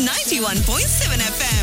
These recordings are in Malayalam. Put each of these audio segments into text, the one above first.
91.7 FM.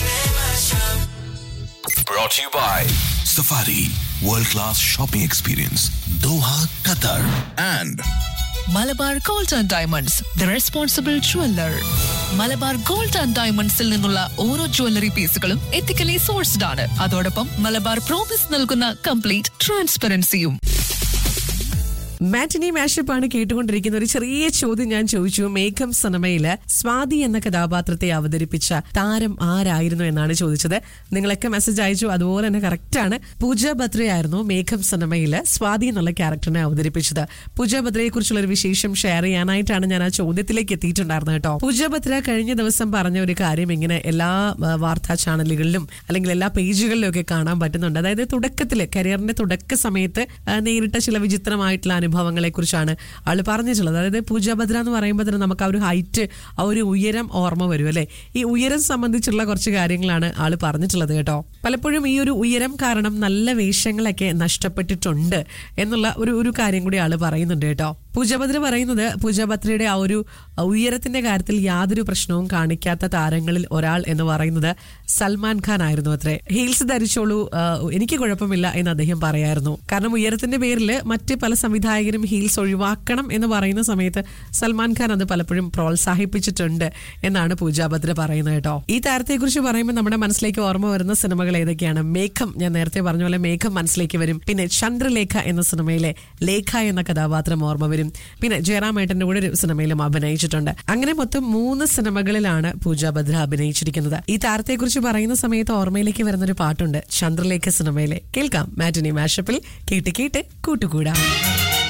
Brought to you by Safari World Class Shopping Experience Doha, Qatar and Malabar Gold and Diamonds the responsible jeweller Malabar Gold and ഡയമണ്ട്സിൽ നിന്നുള്ള ഓരോ ജ്വല്ലറി പീസുകളും എത്തിക്കലി സോഴ്സ്ഡ് ആണ് അതോടൊപ്പം മലബാർ പ്രോമിസ് നൽകുന്ന കംപ്ലീറ്റ് ട്രാൻസ്പെറൻസിയും മാറ്റിനി മാഷപ്പാണ് കേട്ടുകൊണ്ടിരിക്കുന്ന ഒരു ചെറിയ ചോദ്യം ഞാൻ ചോദിച്ചു മേഘം സിനിമയില് സ്വാതി എന്ന കഥാപാത്രത്തെ അവതരിപ്പിച്ച താരം ആരായിരുന്നു എന്നാണ് ചോദിച്ചത് നിങ്ങളൊക്കെ മെസ്സേജ് അയച്ചു അതുപോലെ തന്നെ കറക്റ്റാണ് പൂജ ബത്രയായിരുന്നു മേഘം സിനിമയില് സ്വാതി എന്നുള്ള ക്യാരക്ടറിനെ അവതരിപ്പിച്ചത് പൂജ ബത്രയെ കുറിച്ചുള്ള ഒരു വിശേഷം ഷെയർ ചെയ്യാനായിട്ടാണ് ഞാൻ ആ ചോദ്യത്തിലേക്ക് എത്തിയിട്ടുണ്ടായിരുന്നത് കേട്ടോ പൂജ ബത്ര കഴിഞ്ഞ ദിവസം പറഞ്ഞ ഒരു കാര്യം ഇങ്ങനെ എല്ലാ ആ, വാർത്താ ചാനലുകളിലും അല്ലെങ്കിൽ എല്ലാ പേജുകളിലും ഒക്കെ കാണാൻ പറ്റുന്നുണ്ട് അതായത് തുടക്കത്തില് കരിയറിന്റെ തുടക്ക സമയത്ത് ആ, നേരിട്ട ചില വിചിത്രമായിട്ടുള്ള അനുഭവങ്ങളെ കുറിച്ചാണ് ആള് പറഞ്ഞിട്ടുള്ളത് അതായത് പൂജ ഭദ്ര എന്ന് പറയുമ്പോൾ തന്നെ നമുക്ക് ആ ഒരു ഹൈറ്റ് ആ ഒരു ഉയരം ഓർമ്മ വരും അല്ലെ ഈ ഉയരം സംബന്ധിച്ചുള്ള കുറച്ച് കാര്യങ്ങളാണ് ആള് പറഞ്ഞിട്ടുള്ളത് കേട്ടോ പലപ്പോഴും ഈ ഒരു ഉയരം കാരണം നല്ല വേഷങ്ങളൊക്കെ നഷ്ടപ്പെട്ടിട്ടുണ്ട് എന്നുള്ള ഒരു ഒരു കാര്യം കൂടി ആള് പറയുന്നുണ്ട് കേട്ടോ പൂജഭദ്ര പറയുന്നത് പൂജഭദ്രയുടെ ആ ഒരു ഉയരത്തിന്റെ കാര്യത്തിൽ യാതൊരു പ്രശ്നവും കാണിക്കാത്ത താരങ്ങളിൽ ഒരാൾ എന്ന് പറയുന്നത് സൽമാൻ ഖാൻ ആയിരുന്നു അത്രേ ഹീൽസ് ധരിച്ചോളൂ ആ, എനിക്ക് കുഴപ്പമില്ല എന്ന് അദ്ദേഹം പറയായിരുന്നു കാരണം ഉയരത്തിന്റെ പേരിൽ മറ്റ് പല സംവിധായകരും ഹീൽസ് ഒഴിവാക്കണം എന്ന് പറയുന്ന സമയത്ത് സൽമാൻ ഖാൻ അത് പലപ്പോഴും പ്രോത്സാഹിപ്പിച്ചിട്ടുണ്ട് എന്നാണ് പൂജാഭദ്ര പറയുന്നത് കേട്ടോ ഈ താരത്തെക്കുറിച്ച് പറയുമ്പോൾ നമ്മുടെ മനസ്സിലേക്ക് ഓർമ്മ വരുന്ന സിനിമകൾ ഏതൊക്കെയാണ് മേഘം ഞാൻ നേരത്തെ പറഞ്ഞ പോലെ മേഘം മനസ്സിലേക്ക് വരും പിന്നെ ചന്ദ്രലേഖ എന്ന സിനിമയിലെ ലേഖ എന്ന കഥാപാത്രം ഓർമ്മ വരും പിന്നെ ജയറാമേട്ടന്റെ കൂടെ ഒരു സിനിമയിലും അഭിനയിച്ചിട്ടുണ്ട് അങ്ങനെ മൊത്തം മൂന്ന് സിനിമകളിലാണ് പൂജാഭദ്ര അഭിനയിച്ചിരിക്കുന്നത് ഈ താരത്തെക്കുറിച്ച് പറയുന്ന സമയത്ത് ഓർമ്മയിലേക്ക് വരുന്ന ഒരു പാട്ടുണ്ട് ചന്ദ്രലേഖ സിനിമയിലെ കേൾക്കാം മാറ്റിനി മാഷപ്പിൽ കേട്ട് കേട്ട് കൂട്ടുകൂടാം